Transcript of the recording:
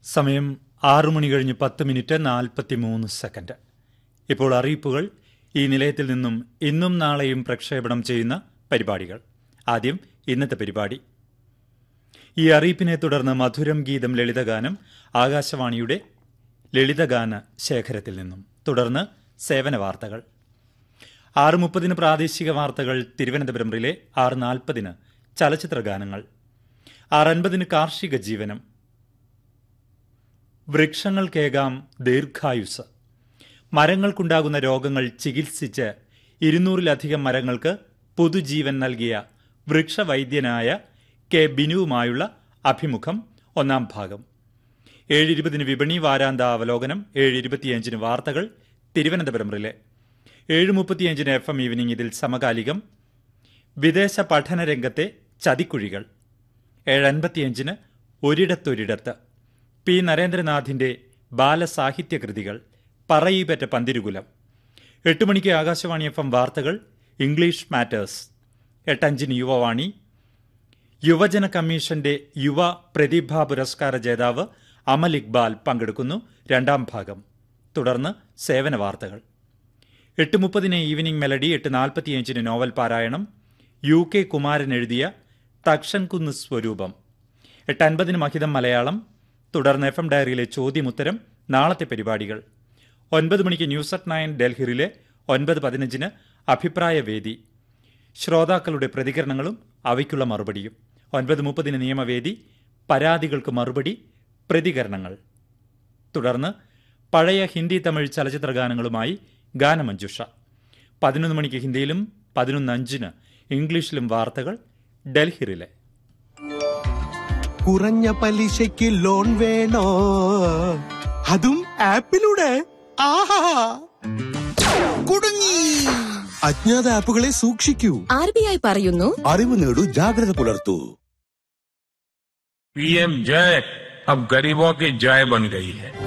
സമയം ആറു മണി കഴിഞ്ഞ് പത്ത് മിനിറ്റ് നാൽപ്പത്തി മൂന്ന് സെക്കൻഡ് ഇപ്പോൾ അറിയിപ്പുകൾ ഈ നിലയത്തിൽ നിന്നും ഇന്നും നാളെയും പ്രക്ഷേപണം ചെയ്യുന്ന പരിപാടികൾ ആദ്യം ഇന്നത്തെ പരിപാടി ഈ അറിയിപ്പിനെ തുടർന്ന് മധുരം ഗീതം ലളിതഗാനം ആകാശവാണിയുടെ ലളിതഗാന ശേഖരത്തിൽ നിന്നും തുടർന്ന് സേവന വാർത്തകൾ ആറ് മുപ്പതിന് പ്രാദേശിക വാർത്തകൾ തിരുവനന്തപുരം റിലെ ആറ് നാൽപ്പതിന് ചലച്ചിത്ര ഗാനങ്ങൾ ആറ് അൻപതിന് കാർഷിക ജീവനം വൃക്ഷങ്ങൾക്കേകാം ദീർഘായുസ് മരങ്ങൾക്കുണ്ടാകുന്ന രോഗങ്ങൾ ചികിത്സിച്ച് ഇരുന്നൂറിലധികം മരങ്ങൾക്ക് പുതുജീവൻ നൽകിയ വൃക്ഷവൈദ്യനായ കെ ബിനുവുമായുള്ള അഭിമുഖം ഒന്നാം ഭാഗം ഏഴ് ഇരുപതിന് വിപണി വാരാന്ത അവലോകനം ഏഴ് ഇരുപത്തിയഞ്ചിന് വാർത്തകൾ തിരുവനന്തപുരം റിലെ ഏഴ് മുപ്പത്തിയഞ്ചിന് എഫ് എം ഈവനിംഗ് ഇതിൽ സമകാലികം വിദേശ പഠന രംഗത്തെ ചതിക്കുഴികൾ ഏഴ് അൻപത്തിയഞ്ചിന് ഒരിടത്തൊരിടത്ത് പി നരേന്ദ്രനാഥിന്റെ ബാലസാഹിത്യ കൃതികൾ പറയിപ്പറ്റ പന്തിരുകുലം എട്ട് മണിക്ക് ആകാശവാണി എഫ് എം വാർത്തകൾ ഇംഗ്ലീഷ് മാറ്റേഴ്സ് എട്ടഞ്ചിന് യുവവാണി യുവജന കമ്മീഷന്റെ യുവ പ്രതിഭാ പുരസ്കാര ജേതാവ് അമൽ ഇക്ബാൽ പങ്കെടുക്കുന്നു രണ്ടാം ഭാഗം തുടർന്ന് സേവന വാർത്തകൾ എട്ട് മുപ്പതിന് ഈവനിംഗ് മെലഡി എട്ട് നാൽപ്പത്തിയഞ്ചിന് നോവൽ പാരായണം യു കെ കുമാരൻ എഴുതിയ തക്ഷൻകുന്ന് സ്വരൂപം എട്ട് അൻപതിന് മഹിതം മലയാളം തുടർന്ന് എഫ് എം ഡയറിയിലെ ചോദ്യമുത്തരം നാളത്തെ പരിപാടികൾ ഒൻപത് മണിക്ക് ന്യൂസ് അറ്റ് നയൻ ഡൽഹിയിലെ ഒൻപത് പതിനഞ്ചിന് അഭിപ്രായ വേദി ശ്രോതാക്കളുടെ പ്രതികരണങ്ങളും അവയ്ക്കുള്ള മറുപടിയും ഒൻപത് മുപ്പതിന് നിയമവേദി പരാതികൾക്ക് മറുപടി പ്രതികരണങ്ങൾ തുടർന്ന് പഴയ ഹിന്ദി തമിഴ് ചലച്ചിത്ര ഗാനങ്ങളുമായി ഗാനമഞ്ജുഷ പതിനൊന്ന് മണിക്ക് ഹിന്ദിയിലും പതിനൊന്ന് അഞ്ചിന് ഇംഗ്ലീഷിലും വാർത്തകൾ ഡൽഹിയിലെ കുറഞ്ഞ പലിശയ്ക്ക് ലോൺ വേണോ അതും ആപ്പിലൂടെ ആഹാ കുടുങ്ങി അജ്ഞാത ആപ്പുകളെ സൂക്ഷിക്കൂ ആർ ബി ഐ പറയുന്നു അറിവ് നേടൂ ജാഗ്രത പുലർത്തൂ पीएम जय अब गरीबों की जय बन गई है